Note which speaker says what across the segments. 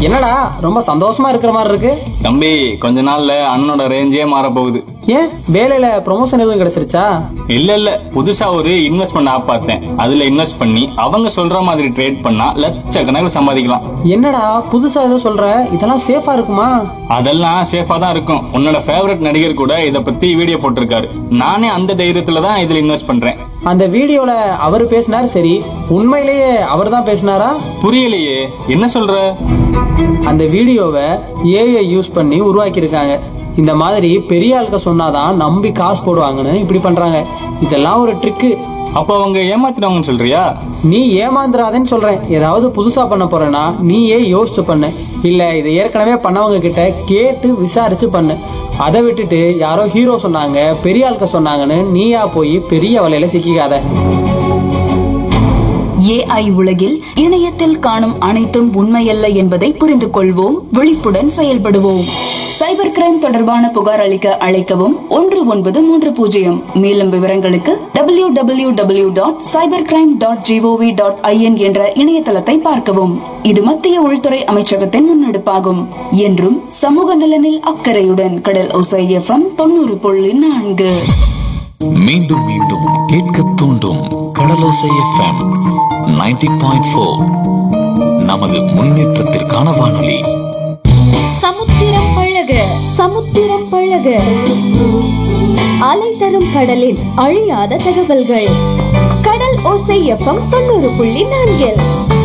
Speaker 1: என்னடா ரொம்ப சந்தோஷமா இருக்கிற மாதிரி இருக்கு
Speaker 2: தம்பி கொஞ்ச நாள்ல அண்ணனோட ரேஞ்சே மாற போகுது
Speaker 1: ஏன் வேலையில ப்ரொமோஷன் எதுவும் கிடைச்சிருச்சா
Speaker 2: இல்ல இல்ல புதுசா ஒரு இன்வெஸ்ட்மெண்ட் ஆப் பார்த்தேன் அதுல இன்வெஸ்ட் பண்ணி அவங்க சொல்ற மாதிரி ட்ரேட் பண்ணா லட்சக்கணக்கில் சம்பாதிக்கலாம்
Speaker 1: என்னடா புதுசா ஏதோ சொல்ற இதெல்லாம் சேஃபா இருக்குமா
Speaker 2: அதெல்லாம் சேஃபா தான் இருக்கும் உன்னோட ஃபேவரட் நடிகர் கூட இத பத்தி வீடியோ போட்டிருக்காரு நானே அந்த தைரியத்துல தான் இதுல இன்வெஸ்ட் பண்றேன்
Speaker 1: அந்த வீடியோல அவர் பேசினார் சரி உண்மையிலேயே அவர் தான் பேசினாரா
Speaker 2: புரியலையே என்ன சொல்ற
Speaker 1: அந்த வீடியோவை ஏஐ யூஸ் பண்ணி உருவாக்கியிருக்காங்க இந்த மாதிரி பெரிய ஆளுக்க சொன்னாதான் நம்பி காசு போடுவாங்கன்னு இப்படி பண்றாங்க இதெல்லாம் ஒரு ட்ரிக்கு
Speaker 2: அப்ப அவங்க ஏமாத்தினவங்கன்னு சொல்றியா
Speaker 1: நீ ஏமாந்துடாதேன்னு சொல்றேன் ஏதாவது புதுசா பண்ண போறேன்னா நீயே யோசிச்சு பண்ணு இல்ல இதை ஏற்கனவே பண்ணவங்க கிட்ட கேட்டு விசாரிச்சு பண்ணு அதை விட்டுட்டு யாரோ ஹீரோ சொன்னாங்க பெரிய ஆளுக்க சொன்னாங்கன்னு நீயா போய் பெரிய வலையில சிக்கிக்காத
Speaker 3: ஏஐ உலகில் இணையத்தில் காணும் அனைத்தும் உண்மையல்ல என்பதை புரிந்து கொள்வோம் விழிப்புடன் செயல்படுவோம் சைபர் கிரைம் தொடர்பான புகார் அளிக்க அழைக்கவும் ஒன்று ஒன்பது மூன்று பூஜ்ஜியம் மேலும் விவரங்களுக்கு W W W dot cyber crime dot GOV dot IN என்ற இணையதளத்தை பார்க்கவும் இது மத்திய உள்துறை அமைச்சகத்தின் முன்னெடுப்பாகும் என்றும் சமூக நலனில் அக்கறையுடன் கடல் ஒசை எஃப்எம் தொண்ணூறு புள்ளி நான்கு
Speaker 4: மீண்டும் மீண்டும் கேட்க தூண்டும் கடலோசை எஃப்எம் 90.4 பாயிண்ட் ஃபோர் நமது முன்னேற்றத்திற்கான வானொலி
Speaker 5: சமுத்திரம் பழக சமுத்திரம் பழக அலை தரும் கடலின் அழியாத தகவல்கள் கடல் ஓசை எஃப்எம் தொண்ணூறு புள்ளி நான்கில்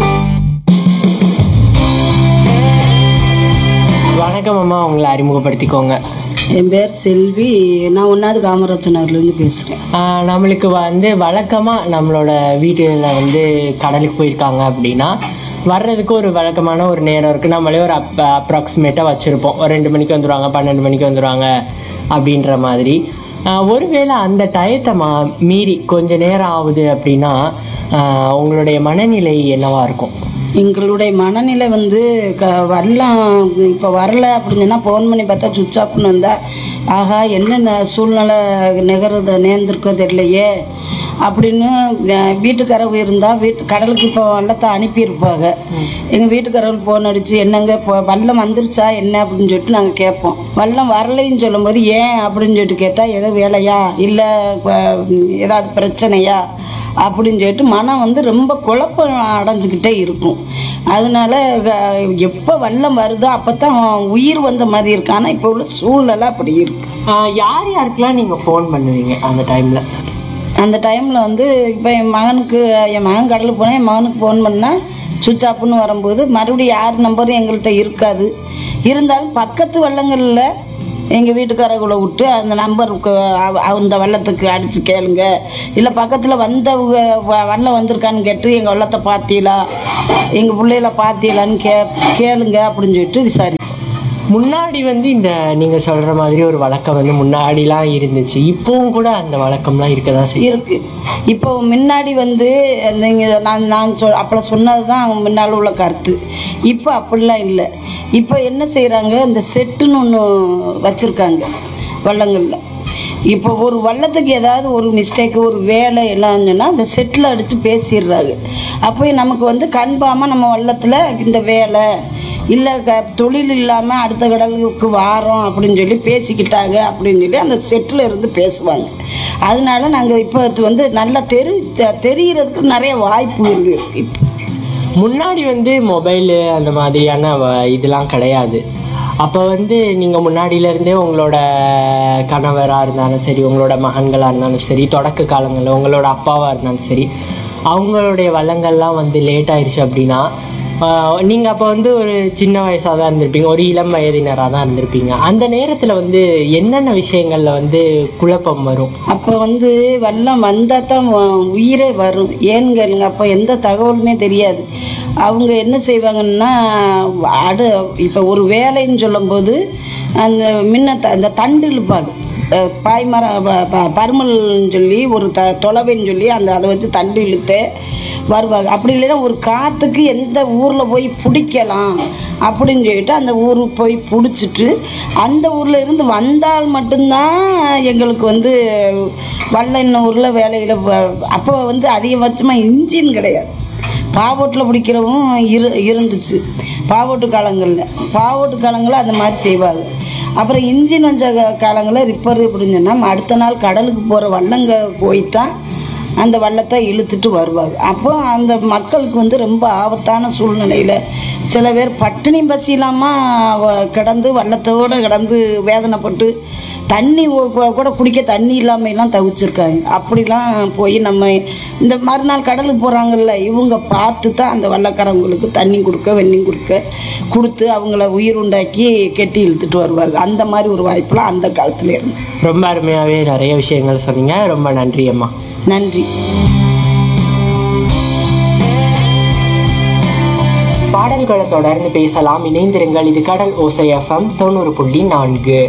Speaker 1: வணக்கம் அம்மா உங்களை அறிமுகப்படுத்திக்கோங்க
Speaker 6: என் பேர் செல்வி நான் ஒன்றாவது காமராஜ் நகர்லேருந்து பேசுகிறேன்
Speaker 7: ஆஹ் நம்மளுக்கு வந்து வழக்கமாக நம்மளோட வீட்டில் வந்து கடலுக்கு போயிருக்காங்க அப்படின்னா வர்றதுக்கு ஒரு வழக்கமான ஒரு நேரம் இருக்குது நம்மளே ஒரு அப் அப்ராக்சிமேட்டாக வச்சுருப்போம் ஒரு ரெண்டு மணிக்கு வந்துடுவாங்க பன்னெண்டு மணிக்கு வந்துடுவாங்க அப்படின்ற மாதிரி ஆஹ் ஒருவேளை அந்த டயத்தை மா மீறி கொஞ்ச நேரம் ஆகுது அப்படின்னா ஆஹ் உங்களுடைய மனநிலை என்னவா இருக்கும்
Speaker 6: எங்களுடைய மனநிலை வந்து க வரலாம் இப்போ வரல அப்படின்னு சொன்னால் ஃபோன் பண்ணி பார்த்தா சுவிட்ச் ஆஃப்னு வந்தால் ஆஹா என்னென்ன சூழ்நிலை நிகழ்றது நேர்ந்திருக்கோ தெரியலையே அப்படின்னு அஹ், வீட்டுக்காரவங்க இருந்தால் வீட்டு கடலுக்கு இப்போ வெள்ளத்தை அனுப்பியிருப்பாங்க எங்கள் வீட்டுக்காரர்கள் ஃபோன் அடித்து என்னங்க இப்போ வெள்ளம் வந்துருச்சா என்ன அப்படின்னு சொல்லிட்டு நாங்கள் கேட்போம் வெள்ளம் வரலைன்னு சொல்லும்போது ஏன் அப்படின்னு சொல்லிட்டு கேட்டால் ஏதோ வேலையா இல்லை இப்போ ஏதாவது பிரச்சனையா அப்படின்னு சொல்லிட்டு மனம் வந்து ரொம்ப குழப்பம் அடைஞ்சுக்கிட்டே இருக்கும் அதனால க- எப்போ வெள்ளம் வருதோ அப்போ தான் உயிர் வந்த மாதிரி இருக்கு ஆனால் இப்போ உள்ள சூழ்நிலை அப்படி இருக்கு
Speaker 7: ஆஹ் யார் யாருக்கெல்லாம் நீங்கள் ஃபோன் பண்ணுவீங்க அந்த டைமில்
Speaker 6: அந்த டைமில் வந்து இப்போ என் மகனுக்கு என் மகன் கடலுக்கு போனால் என் மகனுக்கு ஃபோன் பண்ணால் சுவிட்ச் ஆஃப்னு வரும்போது மறுபடியும் யார் நம்பரும் எங்கள்கிட்ட இருக்காது இருந்தாலும் பக்கத்து வள்ளங்களில் எங்கள் வீட்டுக்காரர்களை விட்டு அந்த நம்பருக்கு அவ- அந்த வெள்ளத்துக்கு அடித்து கேளுங்க இல்லை பக்கத்தில் வந்தவங்க வ- வெள்ளம் வந்திருக்கான்னு கேட்டு எங்கள் வெள்ளத்தை பார்த்தீங்களா எங்கள் பிள்ளைகள பார்த்தீங்களான்னு கே கேளுங்க அப்படின்னு சொல்லிட்டு விசாரி
Speaker 7: முன்னாடி வந்து இந்த நீங்கள் சொல்கிற மாதிரி ஒரு வழக்கம் வந்து முன்னாடிலாம் இருந்துச்சு இப்போவும் கூட அந்த வழக்கம்லாம் இருக்க தான் செய்யும்
Speaker 6: இருக்கு இப்போ முன்னாடி வந்து நீங்கள் நான் நான் சொ அப்போ சொன்னது தான் முன்னால் உள்ள கருத்து இப்போ அப்படிலாம் இல்லை இப்போ என்ன செய்கிறாங்க இந்த செட்டுன்னு ஒன்று வச்சுருக்காங்க வள்ளங்களில் இப்போ ஒரு வள்ளத்துக்கு ஏதாவது ஒரு மிஸ்டேக்கு ஒரு வேலை எல்லாம் சொன்னால் அந்த செட்டில் அடித்து பேசிடுறாங்க அப்போ நமக்கு வந்து கன்ஃபார்மாக நம்ம வள்ளத்தில் இந்த வேலை இல்லை க தொழில் இல்லாமல் அடுத்த கடலுக்கு வாரோம் அப்படின்னு சொல்லி பேசிக்கிட்டாங்க அப்படின்னு சொல்லி அந்த செட்டில் இருந்து பேசுவாங்க அதனால நாங்கள் இப்போ இது வந்து நல்லா தெரி தெ- தெரியறதுக்கு நிறைய வாய்ப்பு இருக்கு இப்போ
Speaker 7: முன்னாடி வந்து மொபைலு அந்த மாதிரியான வ- இதெல்லாம் கிடையாது அப்போ வந்து நீங்கள் முன்னாடியிலேருந்தே உங்களோட கணவராக இருந்தாலும் சரி உங்களோட மகன்களாக இருந்தாலும் சரி தொடக்க காலங்களில் உங்களோட அப்பாவாக இருந்தாலும் சரி அவங்களுடைய வளங்கள்லாம் வந்து லேட் ஆயிடுச்சு அப்படின்னா நீங்கள் அப்போ வந்து ஒரு சின்ன வயசாக தான் இருந்திருப்பீங்க ஒரு இளம் வயதினராக தான் இருந்திருப்பீங்க அந்த நேரத்தில் வந்து என்னென்ன விஷயங்களில் வந்து குழப்பம் வரும்
Speaker 6: அப்போ வந்து வெள்ளம் வந்தால் தான் உ- உயிரே வரும் ஏன்னு கேளுங்க அப்போ எந்த தகவலுமே தெரியாது அவங்க என்ன செய்வாங்கன்னா அடு இப்போ ஒரு வேலைன்னு சொல்லும்போது அந்த முன்ன த- அந்த தண்டு இழுப்பாங்க அஹ் பாய்மரம் ப- ப- பருமல்னு சொல்லி ஒரு த தொலைவைன்னு சொல்லி அந்த அதை வச்சு தண்டு இழுத்து வருவாங்க அப்படி இல்லைன்னா ஒரு காற்றுக்கு எந்த ஊரில் போய் பிடிக்கலாம் அப்படின்னு சொல்லிட்டு அந்த ஊருக்கு போய் பிடிச்சிட்டு அந்த ஊரில் இருந்து வந்தால் மட்டும்தான் எங்களுக்கு வந்து வல்லண்ண ஊரில் வேலையில் அப்போ வந்து அதிகபட்சமாக இன்ஜின் கிடையாது பாவோட்டில் பிடிக்கிறவும் இரு இருந்துச்சு பாவோட்டு காலங்களில் பாவோட்டு காலங்களில் அந்த மாதிரி செய்வாங்க அப்புறம் இன்ஜின் வந்த காலங்களில் ரிப்பர் அப்படின்னு சொன்னால் அடுத்த நாள் கடலுக்கு போகிற வள்ளங்க போய் தான் அந்த வள்ளத்தை இழுத்துட்டு வருவாங்க அப்போ அந்த மக்களுக்கு வந்து ரொம்ப ஆபத்தான சூழ்நிலையில் சில பேர் பட்டினி பசி இல்லாமல் கிடந்து வள்ளத்தோடு கிடந்து வேதனைப்பட்டு தண்ணி ஒ- கொ- கூட குடிக்க தண்ணி இல்லாமையெல்லாம் தவிச்சிருக்காங்க அப்படிலாம் போய் நம்ம இந்த மறுநாள் கடலுக்கு போகிறாங்கல்ல இவங்க பார்த்து தான் அந்த வள்ளக்காரங்களுக்கு தண்ணி கொடுக்க வெண்ணி கொடுக்க கொடுத்து அவங்கள உயிர் உண்டாக்கி கெட்டி இழுத்துட்டு வருவாங்க அந்த மாதிரி ஒரு வாய்ப்பெலாம் அந்த காலத்துல இருந்து
Speaker 7: ரொம்ப அருமையாகவே நிறைய விஷயங்கள் சொன்னீங்க ரொம்ப நன்றி அம்மா
Speaker 6: நன்றி
Speaker 7: பாடல்களை தொடர்ந்து பேசலாம் இணைந்திருங்கள் இது கடல் ஓசை எஃப்எம் தொண்ணூறு புள்ளி நான்கு